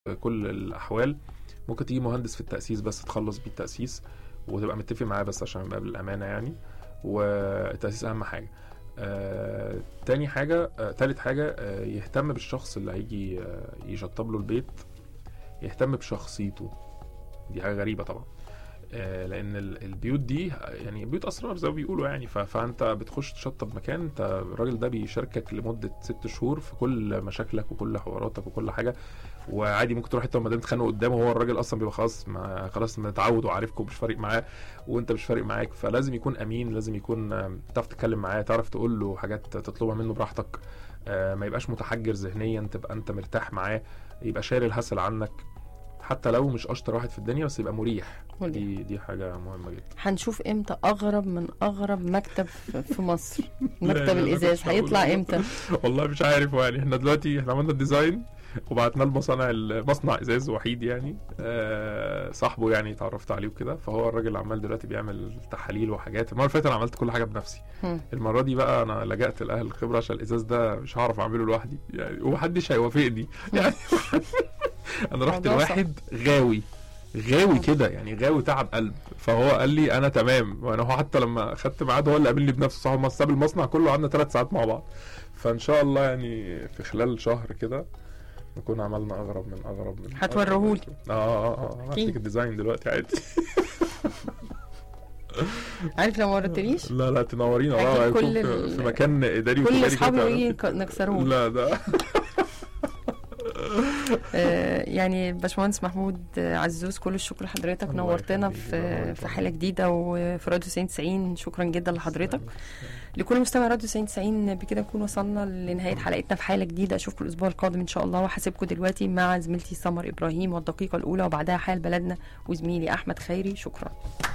كل الاحوال ممكن تيجي مهندس في التاسيس بس تخلص بيه التاسيس وتبقى متفق معاه بس عشان يبقى بالامانه يعني والتاسيس اهم حاجه آه، تاني حاجة آه، تالت حاجة آه، يهتم بالشخص اللي هيجي آه، يشطب له البيت يهتم بشخصيته دي حاجة غريبة طبعا آه، لان ال- البيوت دي يعني بيوت اسرار زي ما بيقولوا يعني ف- فانت بتخش تشطب مكان انت الراجل ده بيشاركك لمده ست شهور في كل مشاكلك وكل حواراتك وكل حاجه وعادي ممكن تروح انت ومدام تتخانقوا قدامه هو الراجل اصلا بيبقى خلاص ما خلاص متعود وعارفكم مش فارق معاه وانت مش فارق معاك فلازم يكون امين لازم يكون آم، تعرف تتكلم معاه تعرف تقول له حاجات تطلبها منه براحتك آه، ما يبقاش متحجر ذهنيا تبقى انت مرتاح معاه يبقى شايل الهسل عنك حتى لو مش اشطر واحد في الدنيا بس يبقى مريح مريح. دي دي حاجه مهمه جدا هنشوف امتى اغرب من اغرب مكتب في في مصر لا، مكتب لا، لا، الازاز مش هقول هيطلع والله. امتى والله مش عارف يعني احنا دلوقتي احنا عملنا الديزاين وبعتناه لمصنع المصنع ازاز وحيد يعني آه صاحبه يعني اتعرفت عليه وكده فهو الراجل عمال دلوقتي بيعمل تحاليل وحاجات المره اللي فاتت انا عملت كل حاجه بنفسي هم. المره دي بقى انا لجأت لاهل الخبره عشان الازاز ده مش هعرف اعمله لوحدي يعني ومحدش هيوافقني يعني انا رحت موضوع صعب. لواحد غاوي غاوي كده يعني غاوي تعب قلب فهو قال لي انا تمام وانا هو حتى لما خدت ميعاد هو اللي قابلني بنفسه صاحب ما ساب المصنع كله قعدنا ثلاث ساعات مع بعض فان شاء الله يعني في خلال شهر كده نكون عملنا اغرب من اغرب من هتوريهولي. اه اه اه أكيد. هديك الديزاين دلوقتي عادي عارف لو ما وريتنيش لا لا تنورينا هجيب بقى كل يكون في, ال- في مكان اداري كل وتجاري اصحابي كده يجي تعرفي. نكسروه لا ده آه، يعني باشمهندس محمود آه، عزوز كل الشكر لحضرتك الله نورتنا يخليك، في الله في حاله جديده وفي راديو 90 شكرا جدا لحضرتك يخليك. لكل مستمع راديو 90 بكده نكون وصلنا لنهايه حلقتنا في حاله جديده اشوفكم الاسبوع القادم ان شاء الله وهسيبكم دلوقتي مع زميلتي سمر ابراهيم والدقيقه الاولى وبعدها حال بلدنا وزميلي احمد خيري شكرا